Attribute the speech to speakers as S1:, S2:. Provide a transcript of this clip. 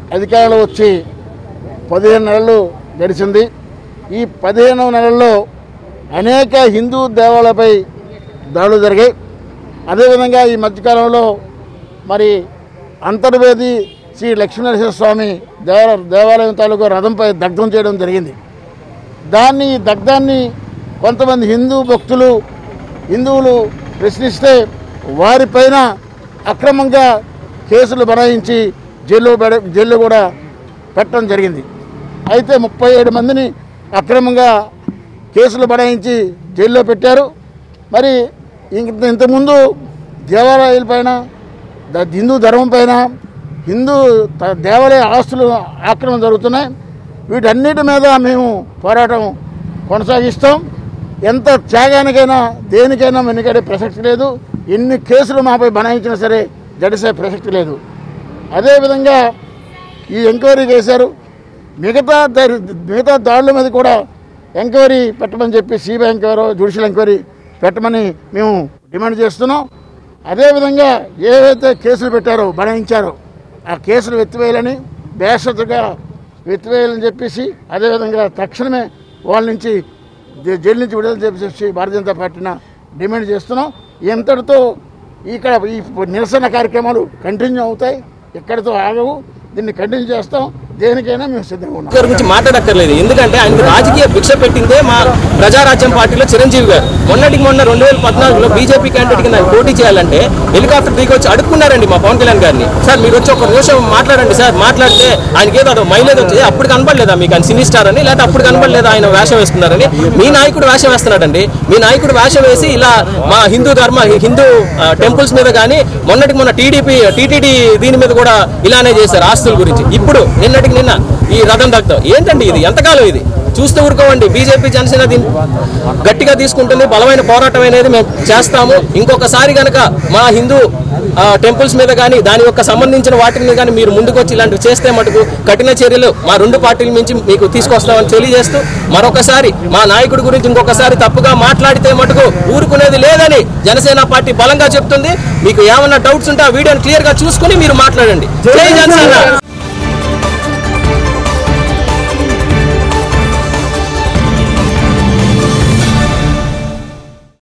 S1: అధికారులు వచ్చి పదిహేను నెలలు గడిచింది ఈ పదిహేను నెలల్లో అనేక హిందూ దేవాలయాలపై దాడులు జరిగాయి అదేవిధంగా ఈ మధ్యకాలంలో మరి అంతర్వేది శ్రీ లక్ష్మీనరసింహ స్వామి దేవ దేవాలయం తాలూకు రథంపై దగ్ధం చేయడం జరిగింది దాన్ని ఈ దగ్ధాన్ని కొంతమంది హిందూ భక్తులు హిందువులు ప్రశ్నిస్తే వారిపైన అక్రమంగా కేసులు బనాయించి జైల్లో పెడ జైల్లో కూడా పెట్టడం జరిగింది అయితే ముప్పై ఏడు మందిని అక్రమంగా కేసులు బనాయించి జైల్లో పెట్టారు మరి ఇంత ఇంతకుముందు దేవాలయాలపైన ద- హిందూ ధర్మం పైన హిందూ త- దేవాలయ ఆస్తులు ఆక్రమణ జరుగుతున్నాయి వీటన్నిటి మీద మేము పోరాటం కొనసాగిస్తాం ఎంత త్యాగానికైనా దేనికైనా వెనుకడే ప్రసక్తి లేదు ఎన్ని కేసులు మాపై బనాయించినా సరే జడిసే ప్రసక్తి లేదు అదేవిధంగా ఈ ఎంక్వైరీ చేశారు మిగతా ద- మిగతా దాడుల మీద కూడా ఎంక్వైరీ పెట్టమని చెప్పి సిబిఐ ఎంక్వైరీ జ్యుడిషియల్ ఎంక్వైరీ పెట్టమని మేము డిమాండ్ చేస్తున్నాం అదేవిధంగా ఏవైతే కేసులు పెట్టారో బనాయించారో ఆ కేసులు ఎత్తివేయాలని బేషతుగా ఎత్తివేయాలని చెప్పేసి అదేవిధంగా తక్షణమే వాళ్ళ నుంచి జై- జైలు నుంచి విడుదల చేసి భారతీయ జనతా పార్టీన డిమాండ్ చేస్తున్నాం ఇంతటితో ఇక్కడ ఈ నిరసన కార్యక్రమాలు కంటిన్యూ అవుతాయి ఇక్కడితో ఆగవు దీన్ని కంటిన్యూ చేస్తాం దేనికైనా మేము సిద్ధంగా ఉన్నాం
S2: గారి గురించి మాట్లాడక్కర్లేదు ఎందుకంటే ఆయనకు రాజకీయ భిక్ష పెట్టిందే మా ప్రజారాజ్యం పార్టీలో చిరంజీవి గారు మొన్నటికి మొన్న రెండు వేల పద్నాలుగులో బీజేపీ క్యాండిడేట్ కింద ఆయన పోటీ చేయాలంటే హెలికాప్టర్ దిగి వచ్చి అడుక్కున్నారండి మా పవన్ కళ్యాణ్ గారిని సార్ మీరు వచ్చి ఒక నిమిషం మాట్లాడండి సార్ మాట్లాడితే ఆయనకి ఏదో అదో మైలేజ్ వచ్చి అప్పుడు కనపడలేదా మీకు ఆయన సినీ స్టార్ అని లేకపోతే అప్పుడు కనపడలేదా ఆయన వేషం వేస్తున్నారని మీ నాయకుడు వేషం వేస్తున్నాడండి మీ నాయకుడు వేషం వేసి ఇలా మా హిందూ ధర్మ హిందూ టెంపుల్స్ మీద కానీ మొన్నటికి మొన్న టీడీపీ టీటీడీ దీని మీద కూడా ఇలానే చేశారు ఆస్తుల గురించి ఇప్పుడు నిన్నటికి నిన్న ఈ రథం దగ్ధం ఏంటండి ఇది ఎంతకాలం ఇది చూస్తూ ఊరుకోవండి బీజేపీ జనసేన దీన్ని గట్టిగా తీసుకుంటుంది బలమైన పోరాటం అనేది మేము చేస్తాము ఇంకొకసారి కనుక మా హిందూ ఆ, టెంపుల్స్ మీద కానీ దాని యొక్క సంబంధించిన వాటి మీద కానీ మీరు ముందుకు వచ్చి ఇలాంటివి చేస్తే మటుకు కఠిన చర్యలు మా రెండు పార్టీల నుంచి మీకు తీసుకొస్తామని తెలియజేస్తూ మరొకసారి మా నాయకుడి గురించి ఇంకొకసారి తప్పుగా మాట్లాడితే మటుకు ఊరుకునేది లేదని జనసేన పార్టీ బలంగా చెప్తుంది మీకు ఏమన్నా డౌట్స్ ఉంటే ఆ వీడియోని క్లియర్ గా చూసుకుని మీరు మాట్లాడండి జై జనసేన